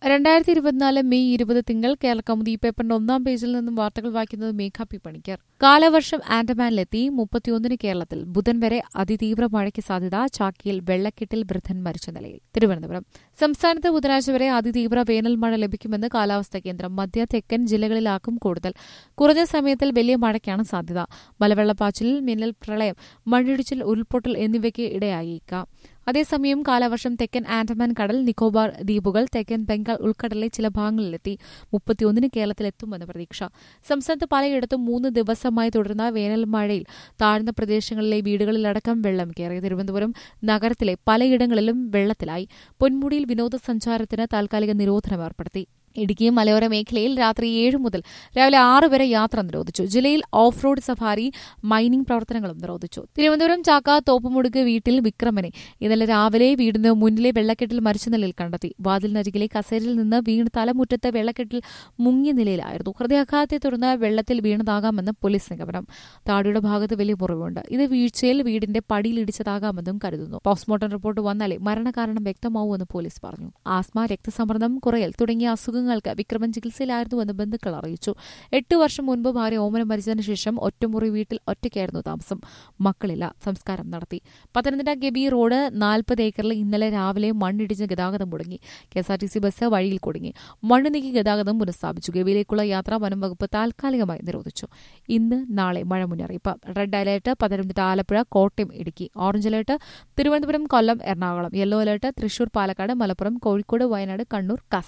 രണ്ടായിരത്തി ഇരുപത്തിനാല് മെയ് ഇരുപത് തിങ്കൾ കേരള കൗമുദി പേപ്പറിന്റെ ഒന്നാം പേജിൽ നിന്നും വാർത്തകൾ വായിക്കുന്നത് മേഘ പി പണിക്കർ കാലവർഷം ആൻഡമാനിലെത്തി മുപ്പത്തിയൊന്നിന് കേരളത്തിൽ ബുധൻ വരെ അതിതീവ്ര മഴയ്ക്ക് സാധ്യത ചാക്കിയിൽ വെള്ളക്കെട്ടിൽ വൃദ്ധൻ മരിച്ച നിലയിൽ തിരുവനന്തപുരം സംസ്ഥാനത്ത് ബുധനാഴ്ച വരെ അതിതീവ്ര വേനൽ മഴ ലഭിക്കുമെന്ന് കാലാവസ്ഥാ കേന്ദ്രം മധ്യ തെക്കൻ ജില്ലകളിലാക്കും കൂടുതൽ കുറഞ്ഞ സമയത്തിൽ വലിയ മഴയ്ക്കാണ് സാധ്യത മലവെള്ളപ്പാച്ചിലിൽ മിന്നൽ പ്രളയം മണ്ണിടിച്ചിൽ ഉരുൾപൊട്ടൽ എന്നിവയ്ക്ക് ഇടയായേക്കാം അതേസമയം കാലവർഷം തെക്കൻ ആൻഡമാൻ കടൽ നിക്കോബാർ ദ്വീപുകൾ തെക്കൻ ബംഗാൾ ഉൾക്കടലിലെ ചില ഭാഗങ്ങളിലെത്തി മുപ്പത്തിയൊന്നിന് കേരളത്തിലെത്തുമെന്ന് പ്രതീക്ഷ സംസ്ഥാനത്ത് പലയിടത്തും മൂന്ന് ദിവസമായി തുടർന്ന വേനൽ മഴയിൽ താഴ്ന്ന പ്രദേശങ്ങളിലെ വീടുകളിലടക്കം വെള്ളം കയറി തിരുവനന്തപുരം നഗരത്തിലെ പലയിടങ്ങളിലും വെള്ളത്തിലായി പൊന്മുടിയിൽ വിനോദസഞ്ചാരത്തിന് താൽക്കാലിക നിരോധനം ഏർപ്പെടുത്തി ഇടുക്കി മലയോര മേഖലയിൽ രാത്രി ഏഴ് മുതൽ രാവിലെ ആറ് വരെ യാത്ര നിരോധിച്ചു ജില്ലയിൽ ഓഫ് റോഡ് സഫാരി മൈനിംഗ് പ്രവർത്തനങ്ങളും നിരോധിച്ചു തിരുവനന്തപുരം ചാക്ക തോപ്പുമുടുക്ക് വീട്ടിൽ വിക്രമനെ ഇന്നലെ രാവിലെ വീടിന് മുന്നിലെ വെള്ളക്കെട്ടിൽ മരിച്ച നിലയിൽ കണ്ടെത്തി വാതിലിനരികിലെ കസേരയിൽ നിന്ന് വീണ് തലമുറ്റത്ത് വെള്ളക്കെട്ടിൽ മുങ്ങിയ നിലയിലായിരുന്നു ഹൃദയാഘാതത്തെ തുടർന്ന് വെള്ളത്തിൽ വീണതാകാമെന്ന് പോലീസ് നിഗമനം താടിയുടെ ഭാഗത്ത് വലിയ മുറിവുണ്ട് ഇത് വീഴ്ചയിൽ വീടിന്റെ പടിയിലിടിച്ചതാകാമെന്നും കരുതുന്നു പോസ്റ്റ്മോർട്ടം റിപ്പോർട്ട് വന്നാലേ മരണകാരണം വ്യക്തമാവുമെന്ന് പോലീസ് പറഞ്ഞു ആസ്മ രക്തസമ്മർദ്ദം കുറയൽ തുടങ്ങിയ അസുഖങ്ങൾക്ക് വിക്രമൻ ചികിത്സയിലായിരുന്നുവെന്ന് ബന്ധുക്കൾ അറിയിച്ചു എട്ട് വർഷം മുൻപ് ഭാര്യ ഓമന മരിച്ചതിനു ശേഷം ഒറ്റമുറി വീട്ടിൽ ഒറ്റയ്ക്കായിരുന്നു താമസം മക്കളില്ല സംസ്കാരം നടത്തി പത്തനംതിട്ട ഗബി റോഡ് നാൽപ്പത് ഏക്കറിൽ ഇന്നലെ രാവിലെ മണ്ണിടിച്ച് ഗതാഗതം മുടങ്ങി K S R T C bus വഴിയിൽ കുടുങ്ങി മണ്ണ് നീക്കി ഗതാഗതം പുനഃസ്ഥാപിച്ചു ഗവിയിലേക്കുള്ള യാത്ര വനം വകുപ്പ് താൽക്കാലികമായി നിരോധിച്ചു ഇന്ന് നാളെ മഴ മുന്നറിയിപ്പ് red alert Pathanamthitta Alappuzha Kottayam Idukki orange alert Thiruvananthapuram Kollam Ernakulam yellow alert Thrissur Palakkad Malappuram Kozhikode Wayanad Kannur Kasaragod